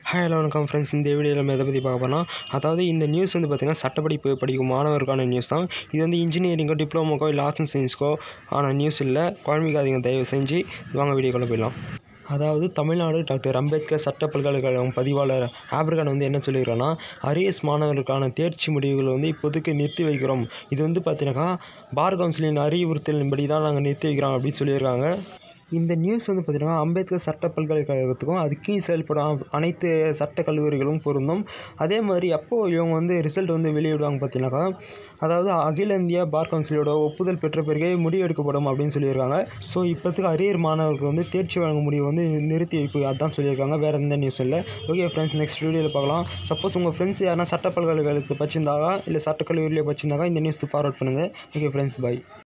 hi hello வணக்கம் friends இந்த வீடியோவில் நம்ம எதை பற்றி பார்க்க போறோம்னா அதாவது இந்த நியூஸ் வந்து பார்த்திங்கன்னா சட்டப்படிப்பு படிக்கும் மாணவருக்கான நியூஸ் தான் இது வந்து இன்ஜினியரிங்கோ டிப்ளமோக்கோ இல்லை ஆர்ட்ஸ் அண்ட் சயின்ஸ்க்கோ ஆன நியூஸ் இல்லை குழம்பிக்காதீங்க தயவு செஞ்சு வாங்க வீடியோக்குள்ளே போயிடலாம் அதாவது தமிழ்நாடு டாக்டர் அம்பேத்கர் சட்ட பல்கலைக்கழகம் பதிவாளர் ஆப்ரிகான் வந்து என்ன சொல்லியிருக்காங்கன்னா அரியஸ் மாணவர்களுக்கான தேர்ச்சி முடிவுகளை வந்து இப்போதைக்கு நிறுத்தி வைக்கிறோம் இது வந்து பார்த்தீங்கன்னாக்கா பார் கவுன்சிலின் அறிவுறுத்தலின்படி தான் நாங்கள் நிறுத்தி வைக்கிறோம் அப்படின்னு சொல்லியிருக்காங்க இந்த நியூஸ் வந்து பார்த்திங்கன்னா அம்பேத்கர் சட்ட பல்கலைக்கழகத்துக்கும் அது கீழ் செயல்படும் அ- அனைத்து சட்ட கல்லூரிகளும் பொருந்தும் அதே மாதிரி எப்போ இவங்க வந்து ரிசல்ட் வந்து வெளியிடுவாங்க பார்த்தீங்கன்னாக்கா அதாவது அகில இந்திய பார் கவுன்சிலோட ஒப்புதல் பெற்ற பிறகே முடிவு எடுக்கப்படும் அப்படின்னு சொல்லியிருக்காங்க ஸோ இப்போத்துக்கு அரியர் மாணவர்களுக்கு வந்து தேர்ச்சி வழங்க முடிவு வந்து நிறுத்தி வைப்பு அதான் சொல்லியிருக்காங்க வேறு எந்த நியூஸ் இல்லை ஓகே ஃப்ரெண்ட்ஸ் நெக்ஸ்ட் வீடியோவில் பார்க்கலாம் சப்போஸ் உங்கள் ஃப்ரெண்ட்ஸ் யாருன்னா சட்ட பல்கலைக்கழகத்தை படிச்சிருந்தாங்க இல்லை சட்டக்கல்லூரியில் படிச்சிருந்தாங்க இந்த நியூஸ் ஃபார்வர்ட் பண்ணுங்கள் ஓகே ஃப்ரெண்ட்ஸ் பை